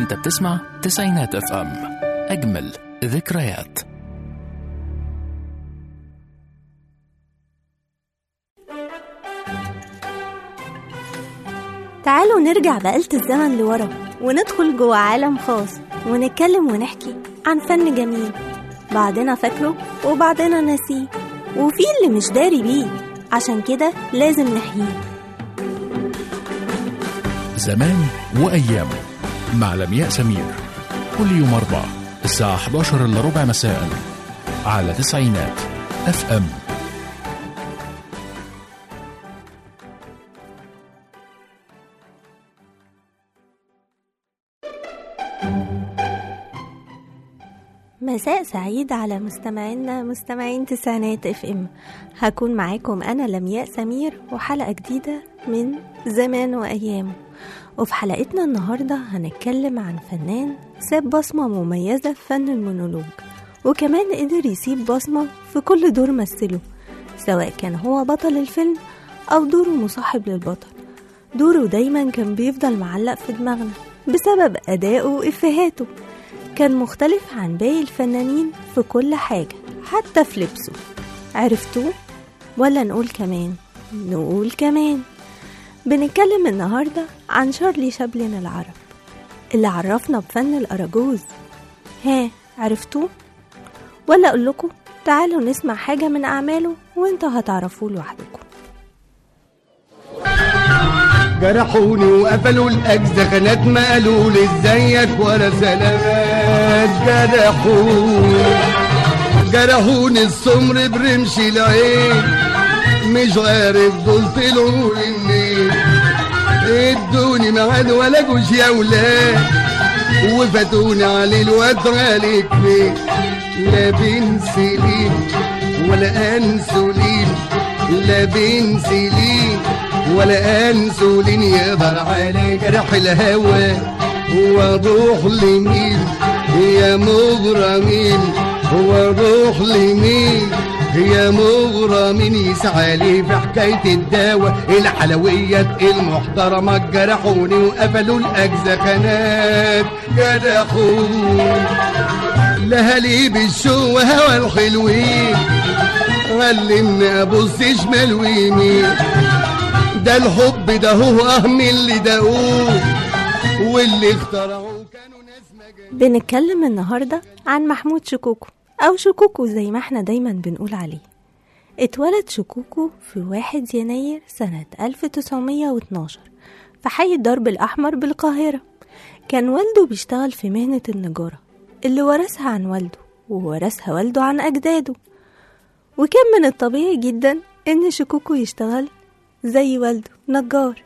انت بتسمع تسعينات اف ام اجمل ذكريات تعالوا نرجع بآلة الزمن لورا وندخل جوه عالم خاص ونتكلم ونحكي عن فن جميل بعضنا فاكره وبعضنا ناسيه وفي اللي مش داري بيه عشان كده لازم نحييه زمان وايامه مع لمياء سمير كل يوم اربع الساعه 11 الا ربع مساء على تسعينات اف ام مساء سعيد على مستمعينا مستمعين تسعينات اف ام هكون معاكم انا لمياء سمير وحلقة جديدة من زمان وايامه وفي حلقتنا النهاردة هنتكلم عن فنان ساب بصمة مميزة في فن المونولوج وكمان قدر يسيب بصمة في كل دور مثله سواء كان هو بطل الفيلم أو دوره مصاحب للبطل دوره دايما كان بيفضل معلق في دماغنا بسبب أدائه وإفهاته كان مختلف عن باقي الفنانين في كل حاجة حتى في لبسه عرفتوه؟ ولا نقول كمان؟ نقول كمان بنتكلم النهاردة عن شارلي شابلن العرب اللي عرفنا بفن الأراجوز ها عرفتوه؟ ولا أقول لكم تعالوا نسمع حاجة من أعماله وانتوا هتعرفوه لوحدكم جرحوني وقفلوا الاجزخانات ما قالوا لي ازيك ولا سلامات جرحوني جرحوني السمر برمش العين مش عارف دول طلعوا منين ادوني ميعاد ولا جوش يا ولاد وفاتوني على الواد عليك ليه لا بنسلين ولا انسولين لا بنسلين ولا انسولين يقدر على جرح الهوى واروح لمين يا مغرمين واروح لمين يا مغرمين يسعى لي في حكاية الدواء الحلويات المحترمة جرحوني وقفلوا الأجزخانات جرحوني لهالي بالشو وهوى الحلوين علمني ابص شمال ويمين ده الحب ده هو اهم اللي دقوه واللي اخترعوه كانوا ناس مجانين بنتكلم النهاردة عن محمود شكوكو أو شكوكو زي ما احنا دايما بنقول عليه اتولد شكوكو في 1 يناير سنة 1912 في حي الدرب الأحمر بالقاهرة كان والده بيشتغل في مهنة النجارة اللي ورثها عن والده وورثها والده عن أجداده وكان من الطبيعي جدا إن شكوكو يشتغل زي والده نجار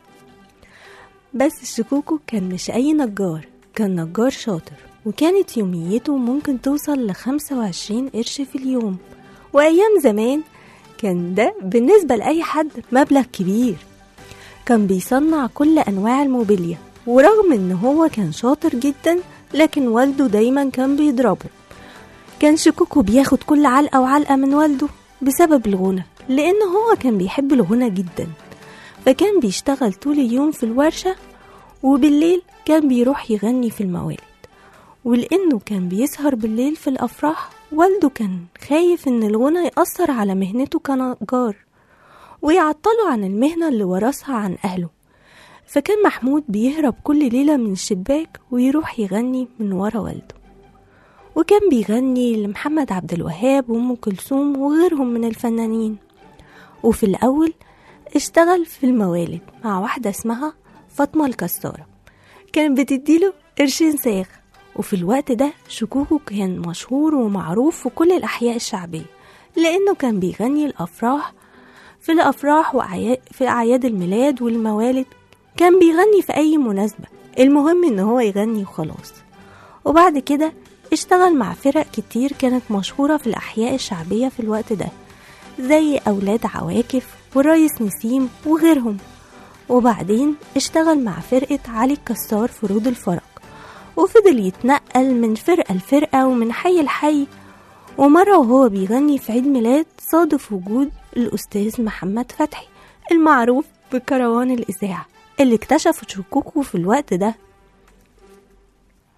بس شكوكو كان مش أي نجار كان نجار شاطر وكانت يوميته ممكن توصل لخمسة وعشرين قرش في اليوم وأيام زمان كان ده بالنسبة لأي حد مبلغ كبير كان بيصنع كل أنواع الموبيليا ورغم إن هو كان شاطر جدا لكن والده دايما كان بيضربه كان شكوكو بياخد كل علقة وعلقة من والده بسبب الغنى لأن هو كان بيحب الغنى جدا فكان بيشتغل طول اليوم في الورشة وبالليل كان بيروح يغني في الموالد ولأنه كان بيسهر بالليل في الأفراح والده كان خايف إن الغنى يأثر على مهنته كنجار ويعطله عن المهنة اللي ورثها عن أهله فكان محمود بيهرب كل ليلة من الشباك ويروح يغني من ورا والده وكان بيغني لمحمد عبد الوهاب وأم كلثوم وغيرهم من الفنانين وفي الأول اشتغل في الموالد مع واحدة اسمها فاطمة الكسارة كانت بتديله قرشين ساغ وفي الوقت ده شكوكو كان مشهور ومعروف في كل الأحياء الشعبية لأنه كان بيغني الأفراح في الأفراح وأعياد في أعياد الميلاد والموالد كان بيغني في أي مناسبة المهم إن هو يغني وخلاص وبعد كده اشتغل مع فرق كتير كانت مشهورة في الأحياء الشعبية في الوقت ده زي أولاد عواكف والريس نسيم وغيرهم وبعدين اشتغل مع فرقة علي الكسار في رود الفرج وفضل يتنقل من فرقة لفرقة ومن حي لحي ومرة وهو بيغني في عيد ميلاد صادف وجود الأستاذ محمد فتحي المعروف بكروان الإذاعة اللي اكتشفوا شكوكو في الوقت ده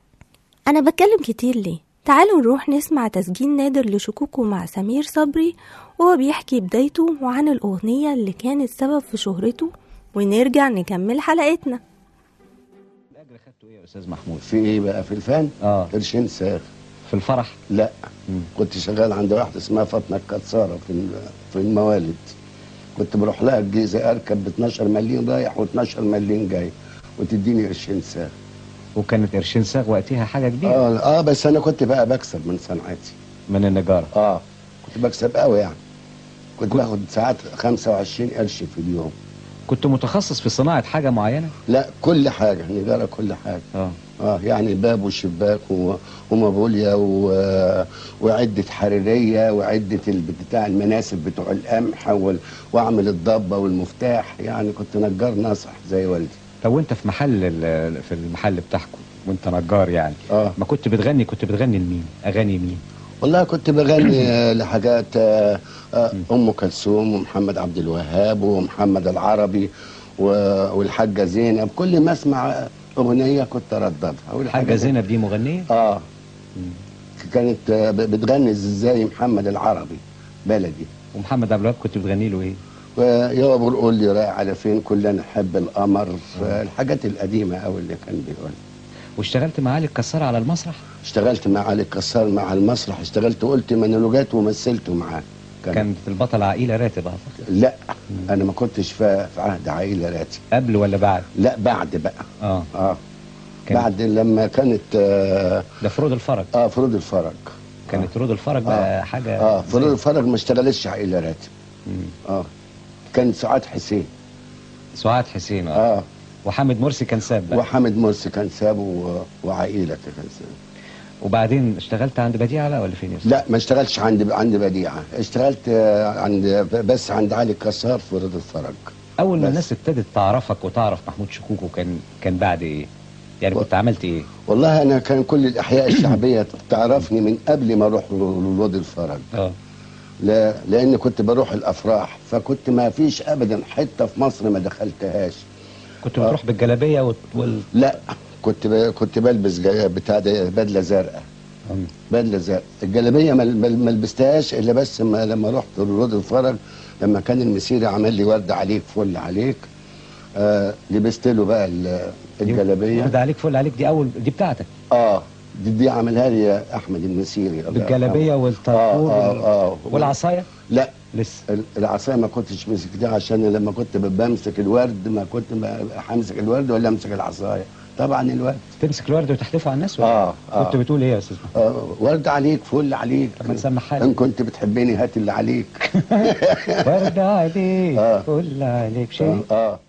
أنا بتكلم كتير ليه؟ تعالوا نروح نسمع تسجيل نادر لشكوكو مع سمير صبري وهو بيحكي بدايته وعن الأغنية اللي كانت سبب في شهرته ونرجع نكمل حلقتنا الاجر خدته ايه يا استاذ محمود في ايه بقى في الفن اه قرشين ساغ في الفرح لا مم. كنت شغال عند واحده اسمها فاطمه الكساره في ال- في الموالد كنت بروح لها الجيزه اركب ب 12 مليون رايح و12 مليون جاي وتديني قرشين ساغ وكانت قرشين صاغ وقتها حاجه كبيره اه اه بس انا كنت بقى بكسب من صنعتي من النجاره اه كنت بكسب قوي يعني كنت باخد ساعات 25 قرش في اليوم كنت متخصص في صناعه حاجه معينه لا كل حاجه نجاره كل حاجه اه اه يعني باب وشباك و- ومابوليا و... وعده حريريه وعده ال- بتاع المناسب بتوع القمح وال... واعمل الضبه والمفتاح يعني كنت نجار ناصح زي والدي طب وانت في محل ال- في المحل بتاعكم وانت نجار يعني اه ما كنت بتغني كنت بتغني لمين اغاني مين والله كنت بغني آه، لحاجات آه، آه، ام كلثوم ومحمد عبد الوهاب ومحمد العربي و- والحاجه زينب كل ما اسمع اغنيه كنت ارددها حاجه زينب دي مغنيه اه مم. كانت آه، ب- بتغني ازاي محمد العربي بلدي ومحمد عبد الوهاب كنت بتغني له ايه ويا ابو قول لي رايح على فين كلنا نحب القمر الحاجات القديمه قوي اللي كان بيقول واشتغلت مع علي الكسار على المسرح اشتغلت مع علي كسار مع المسرح اشتغلت قلت مونولوجات ومثلته معاه كان كانت البطله عقيله راتب اعتقد لا انا ما كنتش في في عهد عائله راتب قبل ولا بعد لا بعد بقى اه اه كانت- بعد لما كانت اه, ده فروض الفرج آه فروض الفرج كانت فروض الفرج بقى حاجه اه زي- فروض الفرج ما اشتغلتش عائله راتب مم. اه كان سعاد حسين سعاد حسين اه اه وحامد مرسي كان ساب بقى وحامد مرسي كان سابه و- وعائله كان سابه وبعدين اشتغلت عند بديعه لا ولا فين يا أستاذ؟ لا ما اشتغلتش عند عند بديعه اشتغلت آه، عند بس عند علي كسار في رضا الفرج اول ما بس. الناس ابتدت تعرفك وتعرف محمود شكوكو كان كان بعد ايه يعني و- كنت عملت ايه والله انا كان كل الاحياء الشعبيه تعرفني من قبل ما اروح للوادي الفرج اه لا لان كنت بروح الافراح فكنت ما فيش ابدا حته في مصر ما دخلتهاش كنت آه. بتروح بالجلابيه وال... وال... لا كنت ب... كنت بلبس جا- بتاع ده بدله زرقاء مم. بدله زرقاء الجلابيه ما ما- ما لبستهاش الا بس ما لما رحت الوادي الفرج لما كان المسيري عمل لي ورد عليك فل عليك آه لبست له بقى ال- الجلابيه ورد عليك فل عليك دي اول دي بتاعتك اه دي, دي عملها لي يا احمد المسيري الله بالجلابيه يرحمه. والطرقور آه، آه، آه. والعصايه لا لسه ال- العصايه ما كنتش مسكتها عشان لما كنت ب- بمسك الورد ما كنت ب- همسك الورد ولا امسك العصايه طبعا الورد تمسك الورد وتحدفه على الناس ولا آه، آه. كنت بتقول ايه يا استاذ محمود؟ آه ورد عليك فل عليك طب ما نسمعها ان لي كنت بتحبني هات اللي عليك ورد عليك آه. فل عليك اه, شيء آه.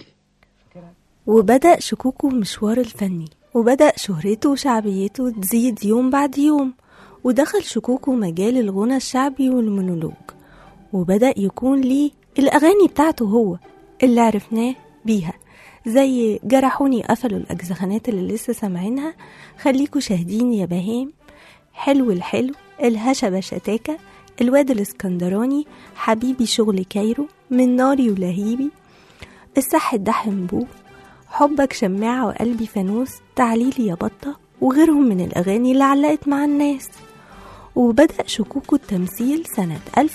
وبدأ شكوكو مشوار الفني وبدأ شهرته وشعبيته تزيد يوم بعد يوم ودخل شكوكو مجال الغنى الشعبي والمونولوج وبدأ يكون ليه الأغاني بتاعته هو اللي عرفناه بيها زي جرحوني قفلوا الأجزخانات اللي لسه سامعينها خليكوا شاهدين يا بهام حلو الحلو الهشبة شتاكة الواد الاسكندراني حبيبي شغل كايرو من ناري ولهيبي الصح الدحم بو حبك شماعة وقلبي فانوس تعليلي يا بطة وغيرهم من الأغاني اللي علقت مع الناس وبدأ شكوكو التمثيل سنة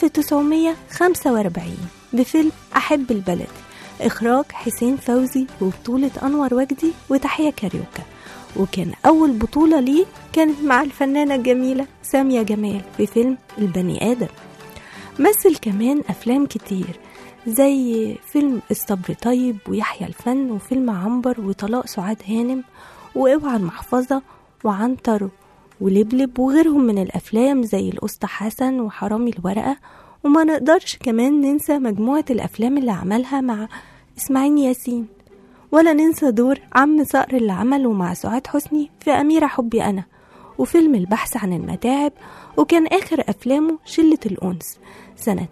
1945 بفيلم أحب البلد إخراج حسين فوزي وبطولة أنور وجدي وتحية كاريوكا وكان أول بطولة ليه كانت مع الفنانة الجميلة سامية جمال في فيلم البني آدم مثل كمان أفلام كتير زي فيلم الصبر طيب ويحيى الفن وفيلم عنبر وطلاق سعاد هانم واوعى المحفظة وعنتر ولبلب وغيرهم من الأفلام زي الأسطى حسن وحرامي الورقة وما نقدرش كمان ننسى مجموعة الأفلام اللي عملها مع إسماعيل ياسين ولا ننسى دور عم صقر اللي عمله مع سعاد حسني في أميرة حبي أنا وفيلم البحث عن المتاعب وكان آخر أفلامه شلة الأنس سنة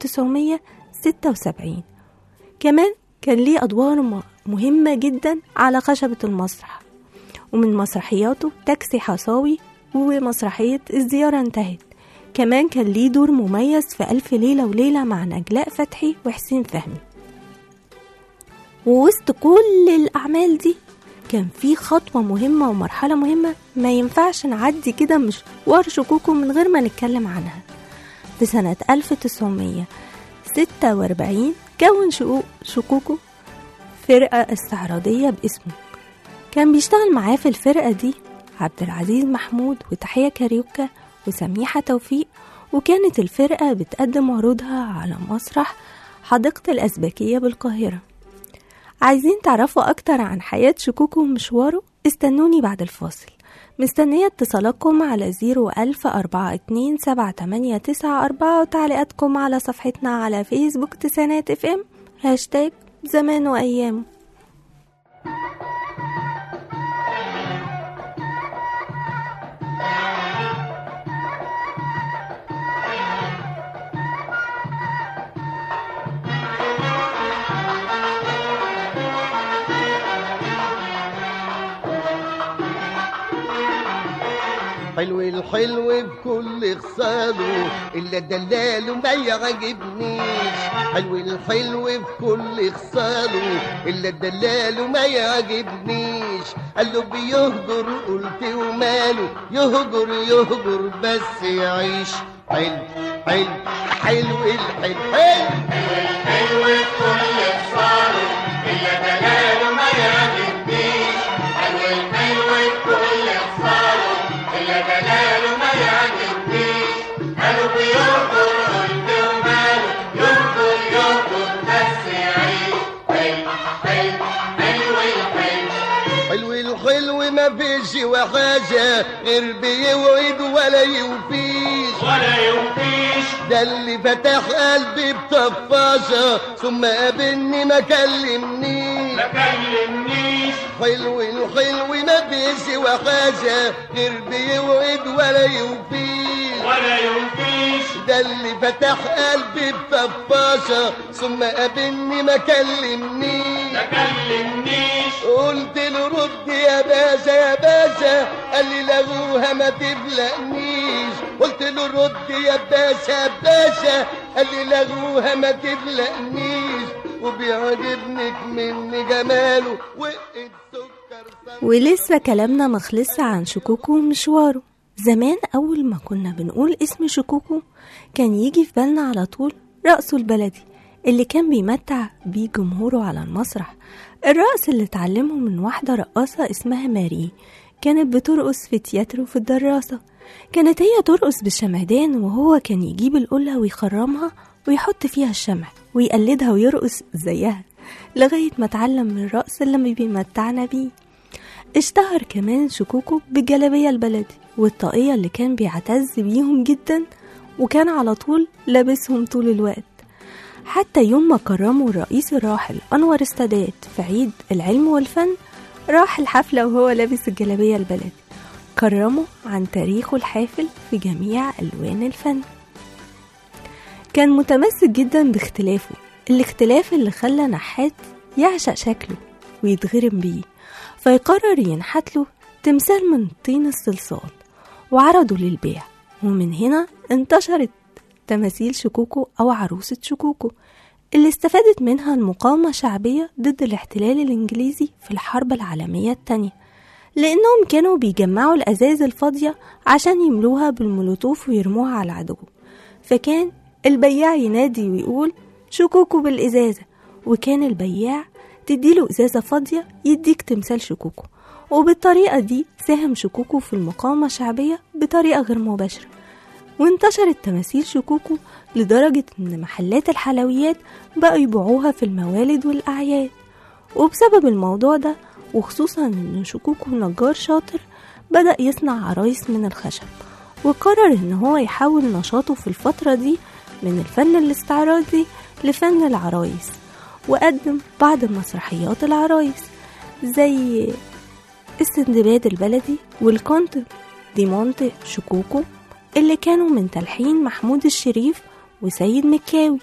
1976 كمان كان ليه أدوار م- مهمة جدا على خشبة المسرح ومن مسرحياته تاكسي حصاوي ومسرحية الزيارة انتهت كمان كان ليه دور مميز في ألف ليلة وليلة مع نجلاء فتحي وحسين فهمي ووسط كل الأعمال دي كان في خطوة مهمة ومرحلة مهمة ما ينفعش نعدي كده مشوار شكوكو من غير ما نتكلم عنها في سنة 1946 كون شقو- شكوكو فرقة استعراضية باسمه كان بيشتغل معاه في الفرقة دي عبد العزيز محمود وتحية كاريوكا وسميحة توفيق وكانت الفرقة بتقدم عروضها على مسرح حديقة الأزبكية بالقاهرة عايزين تعرفوا أكتر عن حياة شكوكو ومشواره؟ استنوني بعد الفاصل مستنية اتصالاتكم على زيرو ألف أربعة اتنين سبعة تمانية تسعة أربعة وتعليقاتكم على صفحتنا على فيسبوك تسعينات اف ام هاشتاج زمان وأيام حلو الحلو بكل خصاله الا دلاله ما يعجبنيش حلو الحلو بكل خصاله الا دلاله ما يعجبنيش قال له بيهجر قلت وماله يهجر يهجر بس يعيش حلو حلو حلو الحلو حلو حلو الحلو ما فيش وحاجة غير بيوعد ولا يوفيش ولا يوفيش ده اللي فتح قلبي بطفاشة ثم قابلني ما كلمنيش ما كلمنيش حلو الحلو ما فيش وحاجة غير بيوعد ولا يوفيش ولا يوفيش ده اللي فتح قلبي بطفاشة ثم قابلني ما كلمنيش ما كلمنيش قلت له رد يا باشا يا باشا قال لي لغوها ما تفلقنيش قلت له رد يا باشا يا باشا قال لي لغوها ما تفلقنيش وبيعجبنك من جماله وقت سكر صم- ولسه كلامنا مخلص عن شكوكو ومشواره زمان أول ما كنا بنقول اسم شكوكو كان يجي في بالنا على طول رقصه البلدي اللي كان بيمتع بيه جمهوره على المسرح الرقص اللي اتعلمه من واحدة رقاصة اسمها ماري كانت بترقص في تياترو في الدراسة كانت هي ترقص بالشمعدان وهو كان يجيب القلة ويخرمها ويحط فيها الشمع ويقلدها ويرقص زيها لغاية ما اتعلم من الرقص اللي بيمتعنا بيه اشتهر كمان شكوكو بالجلابية البلدي والطاقية اللي كان بيعتز بيهم جدا وكان على طول لابسهم طول الوقت حتى يوم ما كرموا الرئيس الراحل أنور السادات في عيد العلم والفن راح الحفلة وهو لابس الجلابية البلدي كرمه عن تاريخه الحافل في جميع ألوان الفن كان متمسك جدا باختلافه الاختلاف اللي خلى نحات يعشق شكله ويتغرم بيه فيقرر ينحت له تمثال من طين الصلصال وعرضه للبيع ومن هنا انتشرت تماثيل شكوكو أو عروسة شكوكو اللي استفادت منها المقاومة الشعبية ضد الاحتلال الإنجليزي في الحرب العالمية التانية لأنهم كانوا بيجمعوا الأزاز الفاضية عشان يملوها بالمولوتوف ويرموها على العدو فكان البياع ينادي ويقول شكوكو بالإزازة وكان البياع تديله إزازة فاضية يديك تمثال شكوكو وبالطريقة دي ساهم شكوكو في المقاومة الشعبية بطريقة غير مباشرة وانتشرت تماثيل شكوكو لدرجة إن محلات الحلويات بقوا يبيعوها في الموالد والأعياد وبسبب الموضوع ده وخصوصا إن شكوكو نجار شاطر بدأ يصنع عرايس من الخشب وقرر إن هو يحول نشاطه في الفترة دي من الفن الاستعراضي لفن العرايس وقدم بعض مسرحيات العرايس زي السندباد البلدي والكونت دي مونت شكوكو اللي كانوا من تلحين محمود الشريف وسيد مكاوي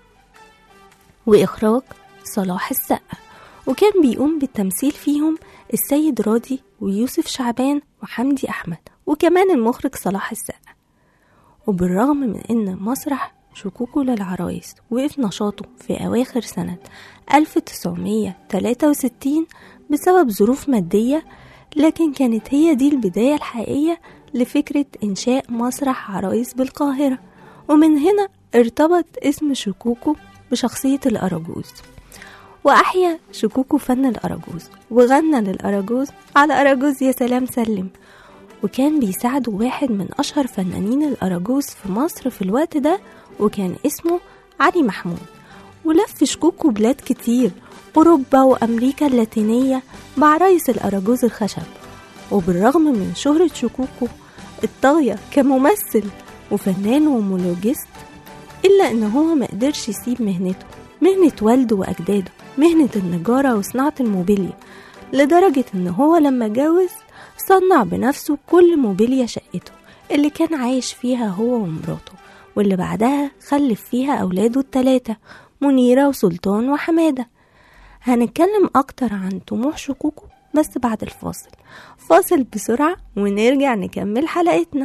وإخراج صلاح السقا وكان بيقوم بالتمثيل فيهم السيد راضي ويوسف شعبان وحمدي أحمد وكمان المخرج صلاح السقا وبالرغم من إن مسرح شكوكو للعرايس وقف نشاطه في أواخر سنة 1963 بسبب ظروف مادية لكن كانت هي دي البداية الحقيقية لفكرة إنشاء مسرح عرايس بالقاهرة ومن هنا ارتبط اسم شكوكو بشخصية الأراجوز وأحيا شكوكو فن الأراجوز وغنى للأراجوز على أراجوز يا سلام سلم وكان بيساعده واحد من أشهر فنانين الأراجوز في مصر في الوقت ده وكان اسمه علي محمود ولف شكوكو بلاد كتير أوروبا وأمريكا اللاتينية بعرايس الأراجوز الخشب وبالرغم من شهرة شكوكو الطاغية كممثل وفنان ومونولوجيست إلا إن هو ما قدرش يسيب مهنته مهنة والده وأجداده مهنة النجارة وصناعة الموبيليا لدرجة إن هو لما اتجوز صنع بنفسه كل موبيليا شقته اللي كان عايش فيها هو ومراته واللي بعدها خلف فيها أولاده التلاتة منيرة وسلطان وحمادة هنتكلم أكتر عن طموح شكوكو بس بعد الفاصل فاصل بسرعة ونرجع نكمل حلقتنا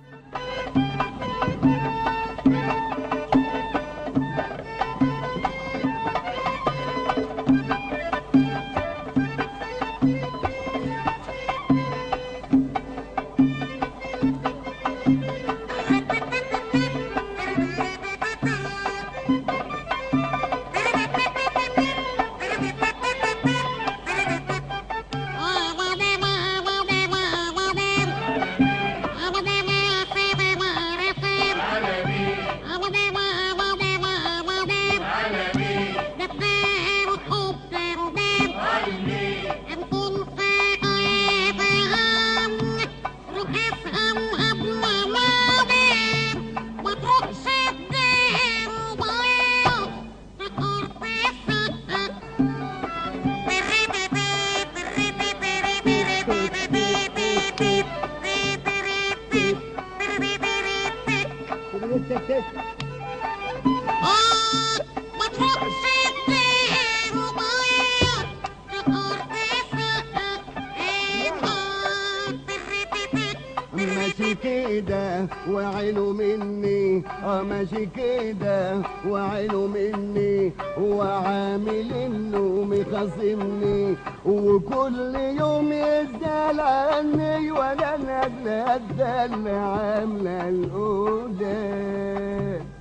ماشي كده وعينه مني اه ماشي كده وعينه مني وعامل انه مخاصمني وكل يوم يسأل عني وانا نازله الدل عامله الأولاد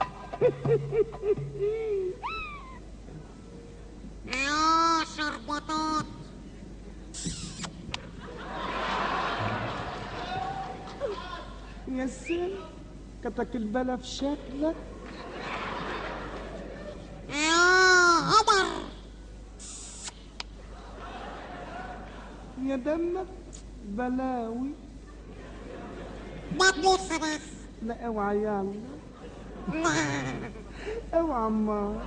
يا شربطات يا سلام كتك البلا في شكلك يا قمر يا دمك بلاوي ما تبص بس لا اوعى يلا اوعى عمار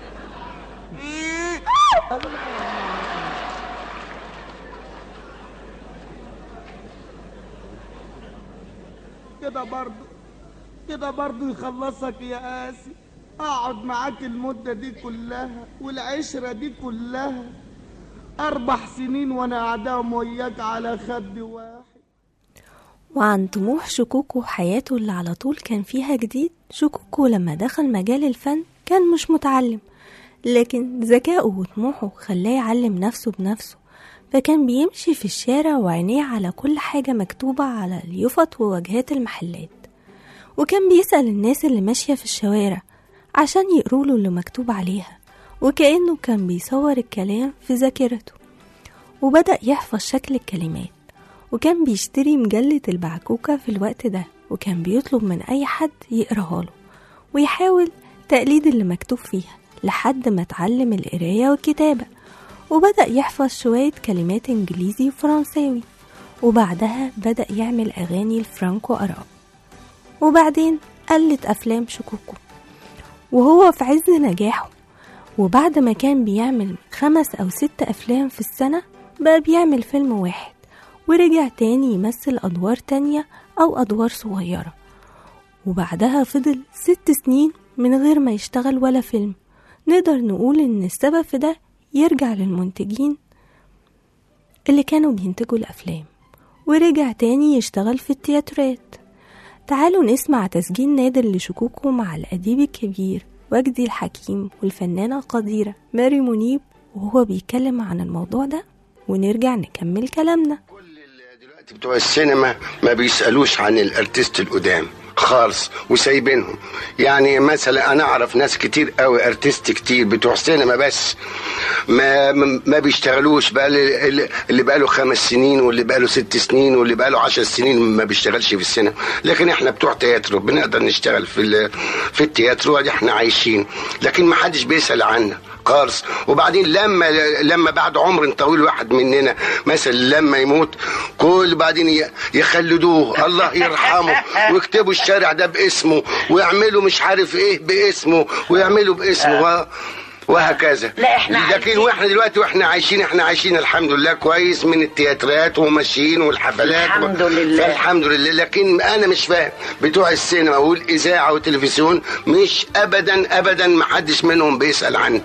كده برضو كده برضو يخلصك يا قاسي اقعد معاك المدة دي كلها والعشرة دي كلها اربع سنين وانا قاعدهم وياك على خد واحد وعن طموح شكوكو وحياته اللي على طول كان فيها جديد شكوكو لما دخل مجال الفن كان مش متعلم لكن ذكائه وطموحه خلاه يعلم نفسه بنفسه فكان بيمشي في الشارع وعينيه على كل حاجة مكتوبة على اليفط وواجهات المحلات وكان بيسأل الناس اللي ماشية في الشوارع عشان يقروله اللي مكتوب عليها وكأنه كان بيصور الكلام في ذاكرته وبدأ يحفظ شكل الكلمات وكان بيشتري مجلة البعكوكة في الوقت ده وكان بيطلب من أي حد يقراها له ويحاول تقليد اللي مكتوب فيها لحد ما اتعلم القراية والكتابة وبدأ يحفظ شوية كلمات إنجليزي وفرنساوي وبعدها بدأ يعمل أغاني الفرانكو أراب وبعدين قلت أفلام شكوكو وهو في عز نجاحه وبعد ما كان بيعمل خمس أو ست أفلام في السنة بقى بيعمل فيلم واحد ورجع تاني يمثل أدوار تانية أو أدوار صغيرة وبعدها فضل ست سنين من غير ما يشتغل ولا فيلم نقدر نقول إن السبب في ده يرجع للمنتجين اللي كانوا بينتجوا الأفلام ورجع تاني يشتغل في التياترات تعالوا نسمع تسجيل نادر لشكوكو مع الأديب الكبير وجدي الحكيم والفنانة القديرة ماري منيب وهو بيتكلم عن الموضوع ده ونرجع نكمل كلامنا دلوقتي بتوع السينما ما بيسألوش عن الارتست القدام خالص وسايبينهم يعني مثلا انا اعرف ناس كتير قوي ارتست كتير بتوع سينما بس ما ما بيشتغلوش بقى اللي اللي بقى له خمس سنين واللي بقى له ست سنين واللي بقى له عشر سنين ما بيشتغلش في السينما لكن احنا بتوع تياترو بنقدر نشتغل في ال- في التياترو ادي احنا عايشين لكن ما حدش بيسأل عنا خالص وبعدين لما لما بعد عمر طويل واحد مننا مثلا لما يموت كل بعدين ي- يخلدوه الله يرحمه ويكتبوا الشارع ده باسمه ويعملوا مش عارف ايه باسمه ويعملوا باسمه و... وهكذا لا، إحنا لكن عايشين. واحنا دلوقتي واحنا عايشين احنا عايشين الحمد لله كويس من التياترات وماشيين والحفلات الحمد لله. فالحمد لله لكن انا مش فاهم بتوع السينما والاذاعه والتلفزيون مش ابدا ابدا ما حدش منهم بيسال عني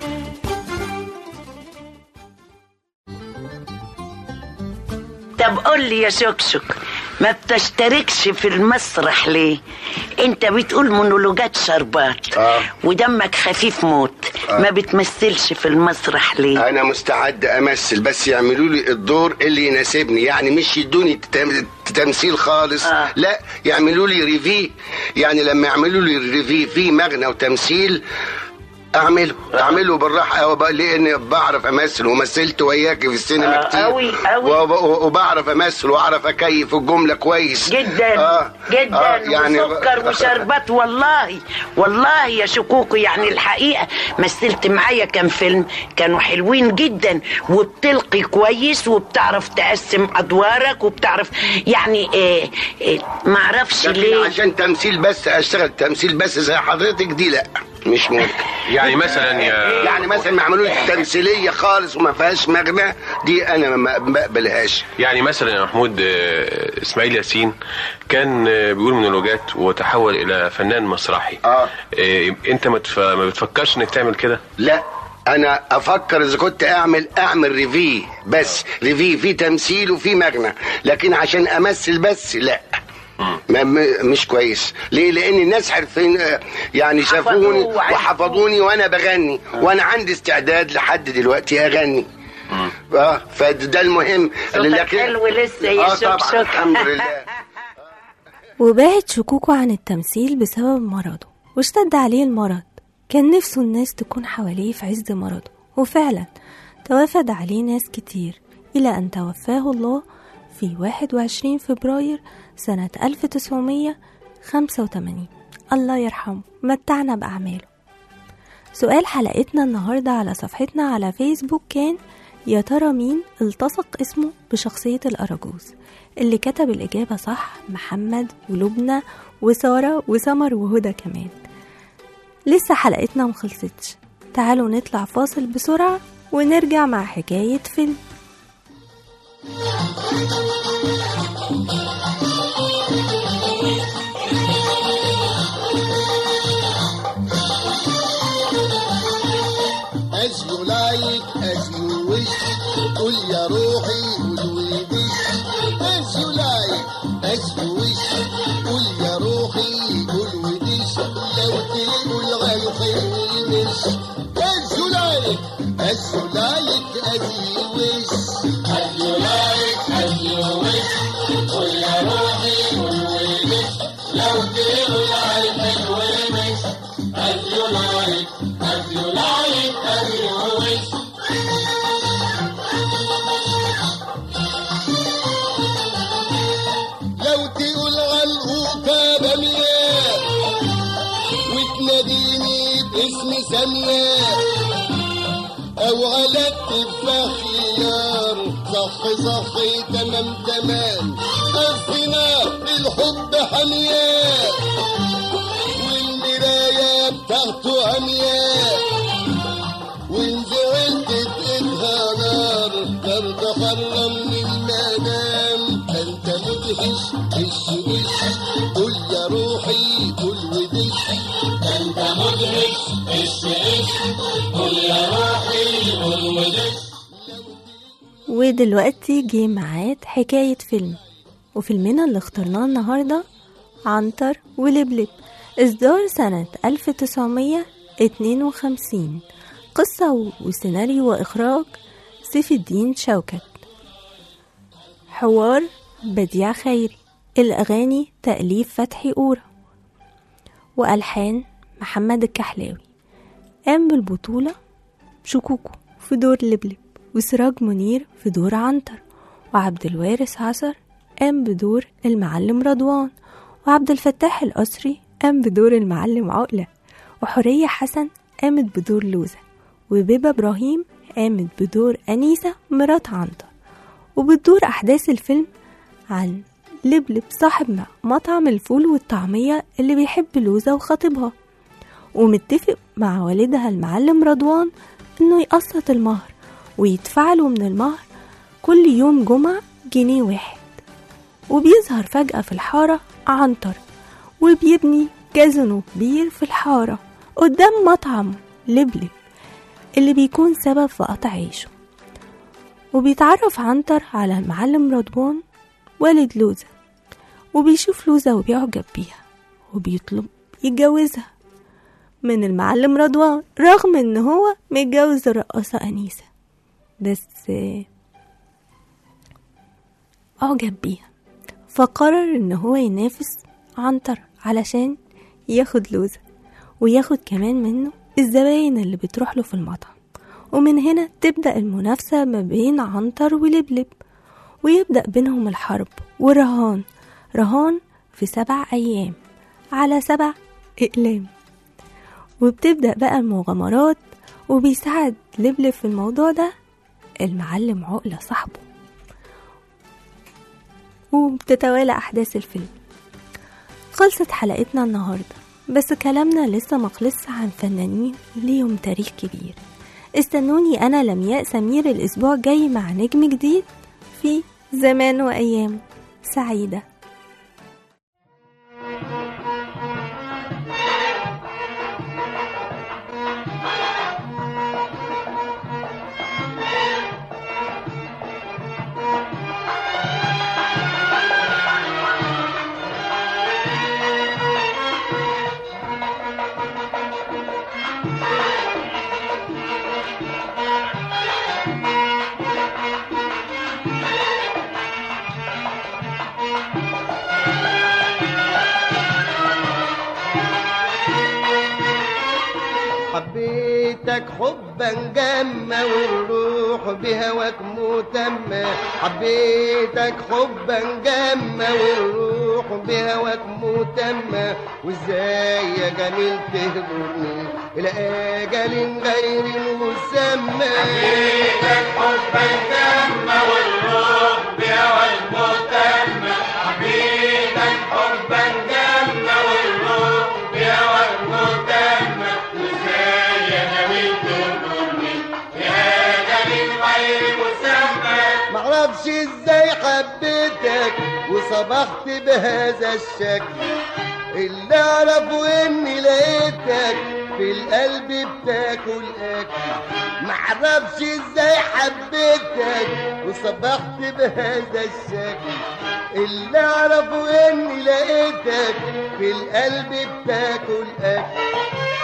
طب قول لي يا شكشك ما بتشتركش في المسرح ليه انت بتقول مونولوجات شربات آه. ودمك خفيف موت ما بتمثلش في المسرح ليه انا مستعد امثل بس يعملوا لي الدور اللي يناسبني يعني مش يدوني تم- تمثيل خالص آه. لا يعملوا لي ريفي يعني لما يعملوا لي ريفي في مغنى وتمثيل اعمله اعمله بالراحه أو بقى لان بعرف امثل ومثلت وياك في السينما آه، كتير أوي، أوي. وب- وبعرف امثل واعرف اكيف الجمله كويس جدا آه، جدا آه، يعني وسكر وشربات والله والله يا شكوكو يعني الحقيقه مثلت معايا كام فيلم كانوا حلوين جدا وبتلقي كويس وبتعرف تقسم ادوارك وبتعرف يعني إيه إيه معرفش لكن ليه عشان تمثيل بس اشتغل تمثيل بس زي حضرتك دي لا مش ممكن يعني مثلا يا يعني مثلا ما عملوا لي تمثيليه خالص وما فيهاش مغنى دي انا ما ما بقبلهاش يعني مثلا يا محمود آه، اسماعيل ياسين كان آه، بيقول مونولوجات وتحول الى فنان مسرحي آه. آه، انت ما تف- ما بتفكرش انك تعمل كده لا انا افكر اذا كنت اعمل اعمل ريفي بس ريفي في تمثيل وفي مغنى لكن عشان امثل بس لا ما م- مش كويس ليه لان الناس عارفين آه، يعني شافوني حفظوه وعرفوه. وحفظوني وانا بغني وانا عندي استعداد لحد دلوقتي اغني اه فده المهم صوتك حلو لسه يا آه طبعا شكشك. الحمد لله وبعد شكوكه عن التمثيل بسبب مرضه واشتد عليه المرض كان نفسه الناس تكون حواليه في عز مرضه وفعلا توافد عليه ناس كتير إلى أن توفاه الله في 21 فبراير سنة 1985 الله يرحمه متعنا بأعماله سؤال حلقتنا النهاردة على صفحتنا على فيسبوك كان يا ترى مين التصق اسمه بشخصية الأراجوز اللي كتب الإجابة صح محمد ولبنى وسارة وسمر وهدى كمان لسه حلقتنا مخلصتش تعالوا نطلع فاصل بسرعة ونرجع مع حكاية فيلم as you like, as you wish. قول يا روحي قول ويدش as you like, as you wish. قول يا روحي قول ودش لو تقول على الخير يمش as you like, as you like, as you wish. as you like, as you wish. قول يا روحي قول ويدش لو تقول على الخير يمش as you like, as you like, as you wish. لو تقول غلقوكة بمية وتناديني باسم سامية أو على التفاح خيار صح صح تمام تمام قصدنا بالحب حمية والمراية بتاعته عمياء وإن زعلت بإيدها نار نار تحرم من المنام أنت مدهش وش وش قول يا روحي قول ودش أنت مدهش وش وش قول يا روحي قول ودش ودلوقتي جه ميعاد حكاية فيلم وفيلمنا اللي اخترناه النهاردة عنتر ولبلب إصدار سنة 1952 قصة وسيناريو وإخراج سيف الدين شوكت حوار بديع خيري الأغاني تأليف فتحي أورا وألحان محمد الكحلاوي قام بالبطولة شكوكو في دور لبلب وسراج منير في دور عنتر وعبد الوارث عصر قام بدور المعلم رضوان وعبد الفتاح الأسري قام بدور المعلم عقلة وحورية حسن قامت بدور لوزة وبيبة إبراهيم قامت بدور أنيسة مرات عنتر وبتدور أحداث الفيلم عن لبلب صاحب مطعم الفول والطعمية اللي بيحب لوزة وخطيبها ومتفق مع والدها المعلم رضوان إنه يقسط المهر ويدفع له من المهر كل يوم جمعة جنيه واحد وبيظهر فجأة في الحارة عنتر وبيبني كازينو كبير في الحارة قدام مطعم لبلب اللي بيكون سبب في قطع عيشه وبيتعرف عنتر على المعلم رضوان والد لوزة وبيشوف لوزة وبيعجب بيها وبيطلب يتجوزها من المعلم رضوان رغم ان هو متجوز الرقاصة أنيسة بس أعجب بيها فقرر ان هو ينافس عنتر علشان ياخد لوزة وياخد كمان منه الزباين اللي بتروح له في المطعم ومن هنا تبدأ المنافسة ما بين عنتر ولبلب ويبدأ بينهم الحرب ورهان رهان في سبع أيام على سبع أقلام وبتبدأ بقى المغامرات وبيساعد لبلب في الموضوع ده المعلم عقلة صاحبه وبتتوالى أحداث الفيلم خلصت حلقتنا النهاردة بس كلامنا لسه مخلص عن فنانين ليهم تاريخ كبير استنوني أنا لمياء سمير الأسبوع الجاي مع نجم جديد في زمان وأيام سعيدة حبيتك حبا جما والروح بهواك متمة حبيتك حبا جما والروح بهواك متمة وازاي يا جميل تهجرني الى اجل غير مسمى حبيتك حبا جما والروح بهواك متمة حبيتك حبا جما والروح بهواك متمة وازاي يا جميل تهجرني يا جميل غير مسمى معرفش ازاي حبيتك وصبحت بهذا الشكل اللي اعرفه اني لقيتك في القلب بتاكل اكل معرفش ازاي حبيتك وصبحت بهذا الشكل اللي اعرفه اني لقيتك في القلب بتاكل اكل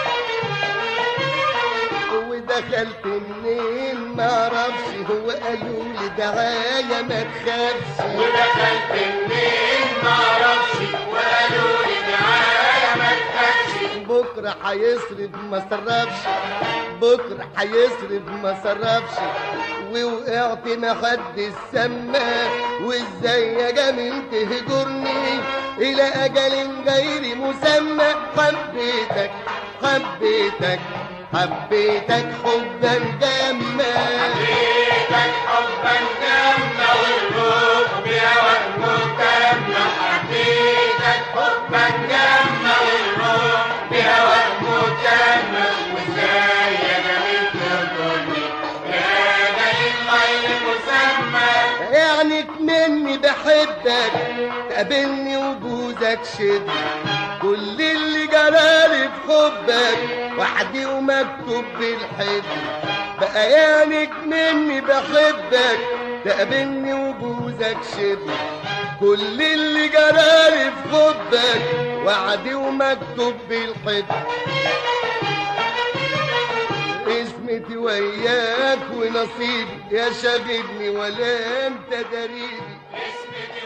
ودخلت منين معرفش هو قالوا لي دعاية ما تخافش ودخلت منين معرفش وقالوا لي تعالى ما تخافش بكرة هيصرف ما صرفش بكرة هيصرف ما صرفش ووقعت ما حد سما وازاي يا جميل تهجرني الى اجل غير مسمى حبيتك حبيتك حبيتك حبا جما حبيتك حبا جما والروح بهواك متمة حبيتك حبا جما والروح بهواك متمة وازاي يا جميل تهجرني يا جميل غير مسمى يعني مني بحبك تقابلني وجوزك شد كل اللي جرالي في حبك وحدي ومكتوب بالحب بقى يعني مني بحبك تقابلني وجوزك شد كل اللي جرالي في حبك وعدي ومكتوب بالحب اسم قسمتي وياك ونصيبي يا شاغلني ولا انت دريبي اسمتي